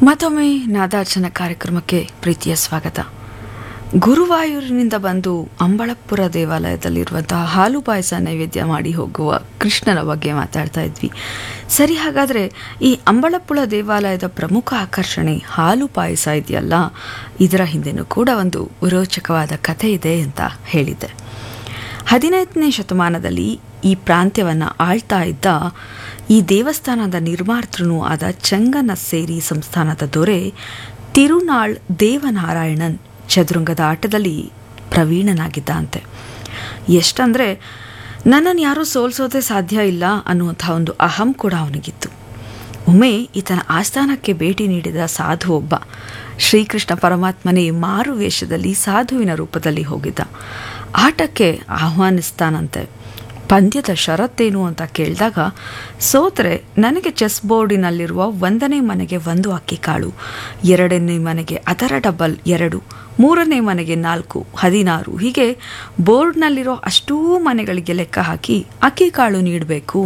ಮತ್ತೊಮ್ಮೆ ನಾದಾರ್ಚನ ಕಾರ್ಯಕ್ರಮಕ್ಕೆ ಪ್ರೀತಿಯ ಸ್ವಾಗತ ಗುರುವಾಯೂರಿನಿಂದ ಬಂದು ಅಂಬಳಪುರ ದೇವಾಲಯದಲ್ಲಿರುವಂತಹ ಹಾಲು ಪಾಯಸ ನೈವೇದ್ಯ ಮಾಡಿ ಹೋಗುವ ಕೃಷ್ಣನ ಬಗ್ಗೆ ಮಾತಾಡ್ತಾ ಇದ್ವಿ ಸರಿ ಹಾಗಾದರೆ ಈ ಅಂಬಳಪುರ ದೇವಾಲಯದ ಪ್ರಮುಖ ಆಕರ್ಷಣೆ ಹಾಲು ಪಾಯಸ ಇದೆಯಲ್ಲ ಇದರ ಹಿಂದೆನೂ ಕೂಡ ಒಂದು ರೋಚಕವಾದ ಕಥೆ ಇದೆ ಅಂತ ಹೇಳಿದ್ದೆ ಹದಿನೈದನೇ ಶತಮಾನದಲ್ಲಿ ಈ ಪ್ರಾಂತ್ಯವನ್ನು ಆಳ್ತಾ ಇದ್ದ ಈ ದೇವಸ್ಥಾನದ ನಿರ್ಮಾತೃನೂ ಆದ ಚಂಗನ ಸೇರಿ ಸಂಸ್ಥಾನದ ದೊರೆ ತಿರುನಾಳ್ ದೇವನಾರಾಯಣನ್ ಚದುರಂಗದ ಆಟದಲ್ಲಿ ಪ್ರವೀಣನಾಗಿದ್ದಂತೆ ಎಷ್ಟಂದರೆ ನನ್ನನ್ನು ಯಾರೂ ಸೋಲಿಸೋದೇ ಸಾಧ್ಯ ಇಲ್ಲ ಅನ್ನುವಂಥ ಒಂದು ಅಹಂ ಕೂಡ ಅವನಿಗಿತ್ತು ಒಮ್ಮೆ ಈತನ ಆಸ್ಥಾನಕ್ಕೆ ಭೇಟಿ ನೀಡಿದ ಸಾಧು ಒಬ್ಬ ಶ್ರೀಕೃಷ್ಣ ಪರಮಾತ್ಮನೇ ಮಾರು ವೇಷದಲ್ಲಿ ಸಾಧುವಿನ ರೂಪದಲ್ಲಿ ಹೋಗಿದ್ದ ಆಟಕ್ಕೆ ಆಹ್ವಾನಿಸ್ತಾನಂತೆ ಪಂದ್ಯದ ಷರತ್ತೇನು ಅಂತ ಕೇಳಿದಾಗ ಸೋತ್ರೆ ನನಗೆ ಚೆಸ್ ಬೋರ್ಡಿನಲ್ಲಿರುವ ಒಂದನೇ ಮನೆಗೆ ಒಂದು ಅಕ್ಕಿ ಕಾಳು ಎರಡನೇ ಮನೆಗೆ ಅದರ ಡಬಲ್ ಎರಡು ಮೂರನೇ ಮನೆಗೆ ನಾಲ್ಕು ಹದಿನಾರು ಹೀಗೆ ಬೋರ್ಡ್ನಲ್ಲಿರೋ ಅಷ್ಟೂ ಮನೆಗಳಿಗೆ ಲೆಕ್ಕ ಹಾಕಿ ಅಕ್ಕಿ ಕಾಳು ನೀಡಬೇಕು